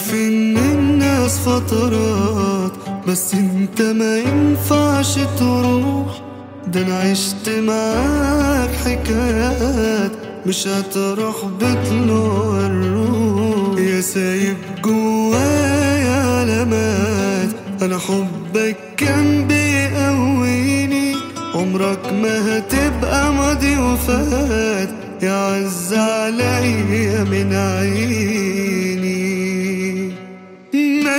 عارف ان الناس فترات بس انت ما ينفعش تروح ده انا عشت معاك حكايات مش هتروح بطلوع الروح يا سايب جوايا علامات انا حبك كان بيقويني عمرك ما هتبقى ماضي وفات يا عز عليا من عيني ما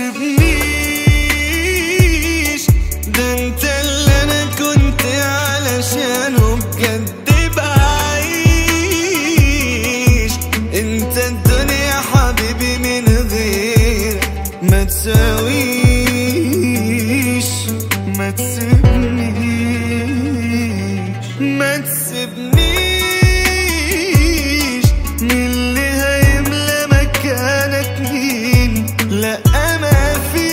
تسيبنيش ده انت اللي انا كنت علشانه بجد بعيش انت الدنيا حبيبي من غير ما تساويش ما تسيبنيش ما تسيبنيش من اللي هيملى مكانك مين لا ما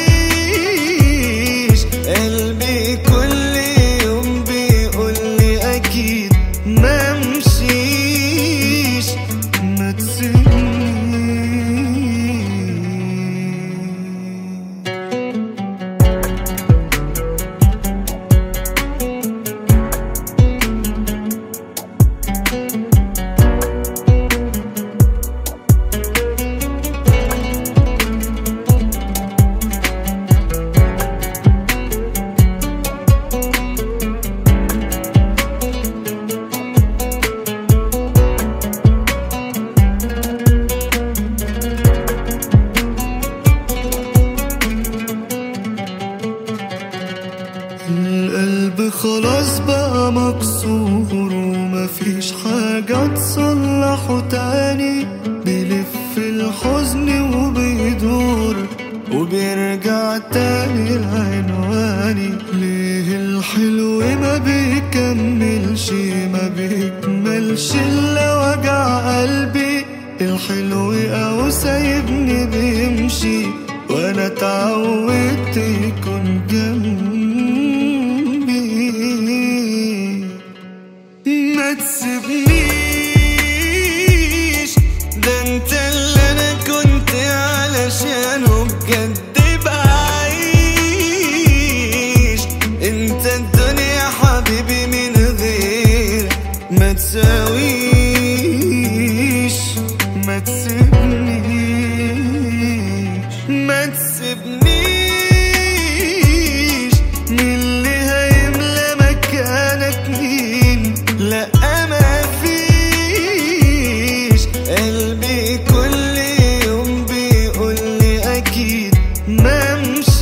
فيش قلبي كل يوم بيقول لي اكيد ما امشيش ما تسيبنيش القلب خلاص بقى مكسور ومفيش حاجة تصلحه تاني بيلف الحزن وبيدور وبيرجع تاني لعنواني ليه الحلو ما بيكملش ما بيكملش الا وجع قلبي الحلو او سايبني بيمشي وانا اتعودت يكون جنبي ما تسيبنيش ده انت اللي انا كنت علشانه بجد بعيش انت الدنيا حبيبي من غير ما تساويش ما تسيبنيش ما تسيبنيش من اللي هيملى مكانك مين لا ما فيش قلبي كل يوم بيقول لي اكيد ما امشي